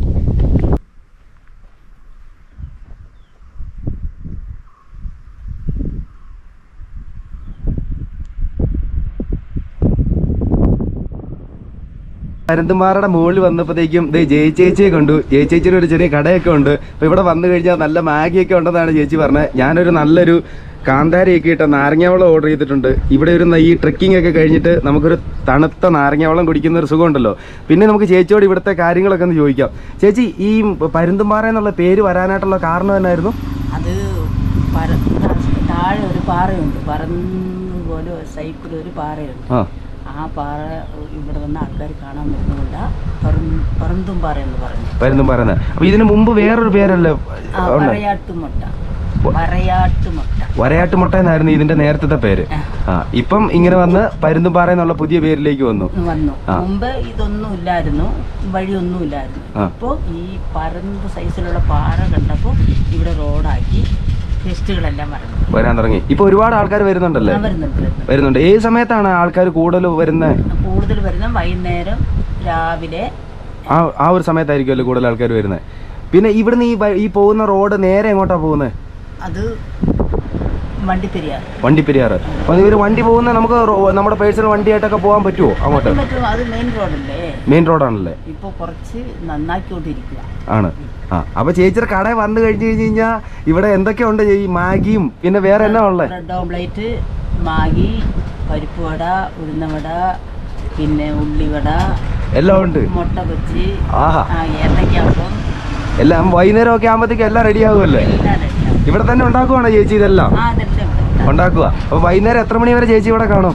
പരന്തുംപാറയുടെ മുകളിൽ വന്നപ്പോഴത്തേക്കും ദേ ജയ ചേച്ചിയെ കണ്ടു ജയ ചേച്ചിയുടെ ഒരു ചെറിയ കടയൊക്കെ ഉണ്ട് അപ്പോൾ ഇവിടെ വന്നു കഴിഞ്ഞാൽ നല്ല മാഗിയൊക്കെ ഉണ്ടെന്നാണ് ചേച്ചി പറഞ്ഞത് ഞാനൊരു നല്ലൊരു കാന്താരിയൊക്കെ ഇട്ട നാരങ്ങാവെള്ളം ഓർഡർ ചെയ്തിട്ടുണ്ട് ഇവിടെ ഒരു ന- ഈ ട്രെക്കിംഗ് ഒക്കെ കഴിഞ്ഞിട്ട് നമുക്കൊരു തണുത്ത നാരങ്ങാവെള്ളം കുടിക്കുന്ന ഒരു സുഖമുണ്ടല്ലോ പിന്നെ നമുക്ക് ചേച്ചിയോട് ഇവിടുത്തെ കാര്യങ്ങളൊക്കെ ഒന്ന് ചോദിക്കാം ചേച്ചി ഈ പരുന്തുംപാറ എന്നുള്ള പേര് വരാനായിട്ടുള്ള കാരണം എന്നായിരുന്നു അത് പര താഴെ ഒരു പാറയുണ്ട് പറന്ന് പോലെ സൈക്കിൾ ഒരു പാറയുണ്ട് ആ ആ പാറ ഇവിടെ വന്ന് ആൾക്കാർ കാണാൻ വരുന്നതുകൊണ്ട് പറന്തും പാറ എന്ന് പറഞ്ഞു പരുന്തുംപാറ എന്ന് അപ്പോൾ ഇതിന് മുമ്പ് വേറൊരു പേരല്ലേ ആ ഉണ്ട് വരയാട്ടുമുട്ട വരയാട്ടുമുട്ട വരയാട്ടുമുട്ട എന്നായിരുന്നു ഇതിന്റെ നേരത്തെ പേര് ആ ഇപ്പം ഇങ്ങനെ വന്ന് പരുന്തുംപാറ എന്നുള്ള പുതിയ പേരിലേക്ക് വന്നു വന്നു ആ. മുമ്പ് ഇതൊന്നും ഇല്ലായിരുന്നു വഴിയൊന്നും ഇല്ലായിരുന്നു ആ. ഇപ്പോൾ ഈ പരന്ത് സൈസിലുള്ള പാറ കണ്ടപ്പോൾ ഇവിടെ റോഡാക്കി ടെസ്റ്റുകളെല്ലാം പറഞ്ഞു വരാൻ തുടങ്ങി ഇപ്പൊ ഒരുപാട് ആൾക്കാർ വരുന്നുണ്ടല്ലേ വരുന്നുണ്ട് വരുന്നുണ്ട്. വരുന്നുണ്ട് ഏത് സമയത്താണ് ആൾക്കാർ കൂടുതൽ വരുന്നത് കൂടുതൽ വരുന്ന വൈകുന്നേരം രാവിലെ ആ ആ ഒരു സമയത്തായിരിക്കുമല്ലോ കൂടുതൽ ആൾക്കാർ വരുന്നത് പിന്നെ ഇവിടുന്ന് ഈ വ- ഈ പോകുന്ന റോഡ് നേരെ എങ്ങോട്ടാ പോകുന്നത് അത് വണ്ടിപ്പെരിയാർ വണ്ടിപ്പെരിയാറ് അപ്പൊ ഇവര് വണ്ടി പോകുന്ന നമുക്ക് റോ- നമ്മുടെ പേഴ്സണൽ വണ്ടിയായിട്ടൊക്കെ പോകാൻ പറ്റുമോ അങ്ങോട്ട് പറ്റും അത് മെയിൻ റോഡല്ലേ മെയിൻ റോഡാണല്ലേ ഇപ്പോൾ കുറച്ച് നന്നാക്കിക്കൊണ്ടിരിക്കുക ആണ് ആ അപ്പൊ ചേച്ചിയുടെ കട വന്നു കഴിഞ്ഞു കഴിഞ്ഞ് കഴിഞ്ഞാൽ ഇവിടെ എന്തൊക്കെയുണ്ട് ഈ മാഗിയും പിന്നെ വേറെ എന്നാ ഉള്ളത് ബ്രെഡ് ഓംപ്ലേറ്റ് മാഗി പരിപ്പ് വട ഉഴുന്നവട പിന്നെ ഉള്ളിവട എല്ലാം ഉണ്ട് മുട്ട ബജ്ജി ആഹാ ആ ഏത്തയ്ക്കാപ്പം എല്ലാം വൈകുന്നേരം ഒക്കെ ആകുമ്പോഴത്തേക്ക് എല്ലാം റെഡി ആകുമല്ലേ എല്ലാം റെഡിയാണ് ഇവിടെ തന്നെ ഉണ്ടാക്കുവാണോ ചേച്ചി ഇതെല്ലാം ആ അതെല്ലാം ഇവിടെ ഉണ്ട്. ഉണ്ടാക്കുക അപ്പൊ വൈകുന്നേരം എത്ര മണി വരെ ചേച്ചി ഇവിടെ കാണും ഇവിടെ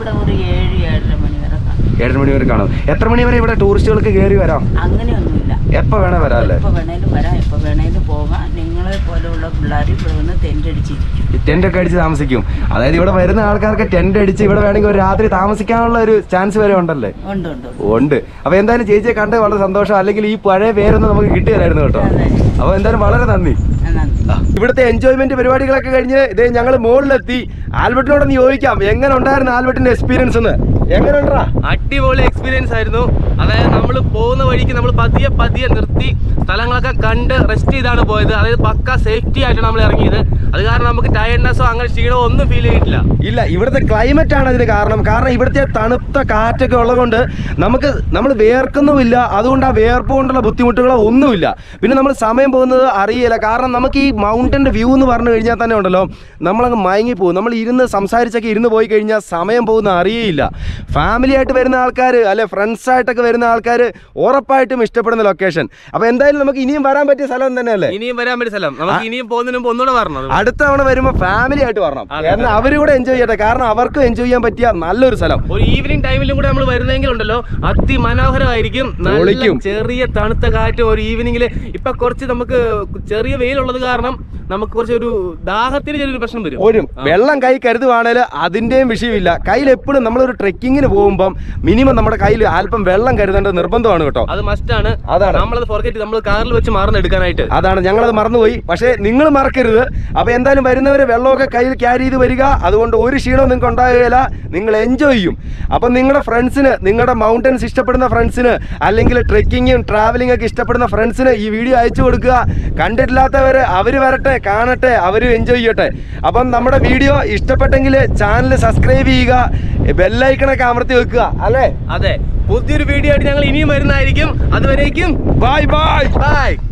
ഇവിടെ ഒരു ഏഴ് ഏഴര മണി വരെ കാണും ഏഴര മണി വരെ കാണും എത്ര മണി വരെ ഇവിടെ ടൂറിസ്റ്റുകൾക്ക് കയറി വരാം അങ്ങനെയൊന്നുമില്ല എപ്പോ വേണേ വരാം അല്ലേ എപ്പോൾ വേണേലും വരാം എപ്പോൾ വേണേലും പോകാം നിങ്ങളെ പോലെയുള്ള പിള്ളേർ ഇവിടെ വന്ന് തെൻ്റടിച്ചിരിക്കും ടെന്റ് ഒക്കെ അടിച്ച് താമസിക്കും അതായത് ഇവിടെ വരുന്ന ആൾക്കാർക്ക് ടെന്റ് അടിച്ച് ഇവിടെ വേണമെങ്കിൽ ഒരു രാത്രി താമസിക്കാനുള്ള ഒരു ചാൻസ് വരെ ഉണ്ടല്ലേ ഉണ്ട് ഉണ്ട് ഉണ്ട്. ഉണ്ട് അപ്പൊ എന്തായാലും ചേച്ചിയെ കണ്ട് വളരെ സന്തോഷം അല്ലെങ്കിൽ ഈ പഴയ പേരൊന്നും നമുക്ക് കിട്ടിയതായിരുന്നു കേട്ടോ അതെ. അപ്പൊ എന്തായാലും വളരെ നന്ദി ആ, നന്ദി ഇവിടുത്തെ എൻജോയ്മെന്റ് പരിപാടികളൊക്കെ കഴിഞ്ഞ് ഇതേ ഞങ്ങൾ മുകളിലെത്തി ആൽബർട്ടിനോടൊന്ന് ചോദിക്കാം എങ്ങനെ ഉണ്ടായിരുന്നു ആൽബർട്ടിന്റെ എക്സ്പീരിയൻസ് എന്ന് എങ്ങനെ ഉണ്ടാ അടിപൊളി എക്സ്പീരിയൻസ് ആയിരുന്നു അതായത് നമ്മൾ പോകുന്ന വഴിക്ക് നമ്മൾ പതിയെ പതിയെ നിർത്തി സ്ഥലങ്ങളൊക്കെ കണ്ട് റെസ്റ്റ് ചെയ്താണ് പോയത് അതായത് പക്ക സേഫ്റ്റി ആയിട്ടാണ് നമ്മൾ ഇറങ്ങിയത് അത് കാരണം നമുക്ക് ടയർഡ്നെസ്സോ അങ്ങനെ ക്ഷീണമോ ഒന്നും ഫീൽ ചെയ്തിട്ടില്ല ഇല്ല ഇവിടുത്തെ ക്ലൈമറ്റ് ആണ് അതിന് കാരണം കാരണം ഇവിടുത്തെ തണുത്ത കാറ്റൊക്കെ ഉള്ളതുകൊണ്ട് നമുക്ക് നമ്മൾ വേർക്കുന്നുമില്ല അതുകൊണ്ട് ആ വേർപ്പ് കൊണ്ടുള്ള ബുദ്ധിമുട്ടുകളോ ഒന്നുമില്ല പിന്നെ നമ്മൾ സമയം പോകുന്നത് അറിയില്ല കാരണം നമുക്ക് ഈ മൗണ്ടൻ്റെ വ്യൂ എന്ന് പറഞ്ഞു കഴിഞ്ഞാൽ തന്നെ ഉണ്ടല്ലോ നമ്മളങ്ങ് മയങ്ങിപ്പോകും നമ്മൾ ഇരുന്ന് സംസാരിച്ചൊക്കെ ഇരുന്ന് പോയി കഴിഞ്ഞാൽ സമയം പോകുന്ന അറിയയില്ല ഫാമിലി ആയിട്ട് വരുന്ന ആൾക്കാർ അല്ലെ ഫ്രണ്ട്സ് ആയിട്ടൊക്കെ വരുന്ന ആൾക്കാർ ഉറപ്പായിട്ടും ഇഷ്ടപ്പെടുന്ന ലൊക്കേഷൻ അപ്പോൾ എന്തായാലും നമുക്ക് ഇനിയും വരാൻ പറ്റിയ സ്ഥലം തന്നെയല്ലേ ഇനിയും വരാൻ പറ്റിയ സ്ഥലം നമുക്ക് ഇനിയും പോകുന്നതിന് മുമ്പ് ഒന്നുകൂടെ വരണം അടുത്ത തവണ വരുമ്പോൾ ഫാമിലി ആയിട്ട് വരണം അതെ, എന്നാൽ അവരും കൂടെ എൻജോയ് ചെയ്യട്ടെ കാരണം അവർക്കും എൻജോയ് ചെയ്യാൻ പറ്റിയ നല്ലൊരു സ്ഥലം ഒരു ഈവനിങ് ടൈമിലും കൂടെ നമ്മൾ വരുന്നെങ്കിൽ ഉണ്ടല്ലോ അതിമനോഹരമായിരിക്കും നല്ല പൊളിക്കും. ചെറിയ തണുത്ത കാറ്റ് ഒരു ഈവനിങ്ങിൽ ഇപ്പൊ കുറച്ച് നമുക്ക് ചെറിയ വെയിലുള്ളത് കാരണം നമുക്ക് കുറച്ച് ഒരു ദാഹത്തിന് ചെറിയൊരു പ്രശ്നം വരും ഒരു വെള്ളം കൈ കരുതുവാണെങ്കിൽ അതിന്റെയും വിഷയമില്ല കയ്യിൽ എപ്പോഴും നമ്മളൊരു ട്രെക്കിങ്ങിന് പോകുമ്പം മിനിമം നമ്മുടെ കയ്യിൽ അല്പം വെള്ളം കരുതേണ്ടത് നിർബന്ധമാണ് കേട്ടോ അത് മസ്റ്റാണ് അതാണ്. നമ്മളത് ഫോർഗറ്റ് നമ്മൾ കാറിൽ വെച്ച് മറന്നെടുക്കാനായിട്ട് അതാണ് ഞങ്ങളത് മറന്നുപോയി പക്ഷേ നിങ്ങൾ മറക്കരുത് അപ്പോൾ എന്തായാലും വരുന്നവർ വെള്ളമൊക്കെ കയ്യിൽ ക്യാരി ചെയ്ത് വരിക അതുകൊണ്ട് ഒരു ക്ഷീണവും നിങ്ങൾക്ക് ഉണ്ടാകുകയില്ല നിങ്ങൾ എൻജോയ് ചെയ്യും അപ്പം നിങ്ങളുടെ ഫ്രണ്ട്സിന് നിങ്ങളുടെ മൗണ്ടൻസ് ഇഷ്ടപ്പെടുന്ന ഫ്രണ്ട്സിന് അല്ലെങ്കിൽ ട്രെക്കിങ്ങും ട്രാവലിംഗ് ഒക്കെ ഇഷ്ടപ്പെടുന്ന ഫ്രണ്ട്സിന് ഈ വീഡിയോ അയച്ചു കൊടുക്കുക കണ്ടിട്ടില്ലാത്തവർ അവർ വരട്ടെ കാണട്ടെ അവർ എൻജോയ് ചെയ്യട്ടെ അപ്പം നമ്മുടെ വീഡിയോ ഇഷ്ടപ്പെട്ടെങ്കിൽ ചാനൽ സബ്സ്ക്രൈബ് ചെയ്യുക ബെല്ലൈക്കണൊക്കെ അമർത്തി വെക്കുക അല്ലേ അതെ പുതിയൊരു വീഡിയോ ആയിട്ട് ഞങ്ങൾ ഇനിയും വരുന്നതായിരിക്കും അതുവരേക്കും ബൈ ബൈ ബൈ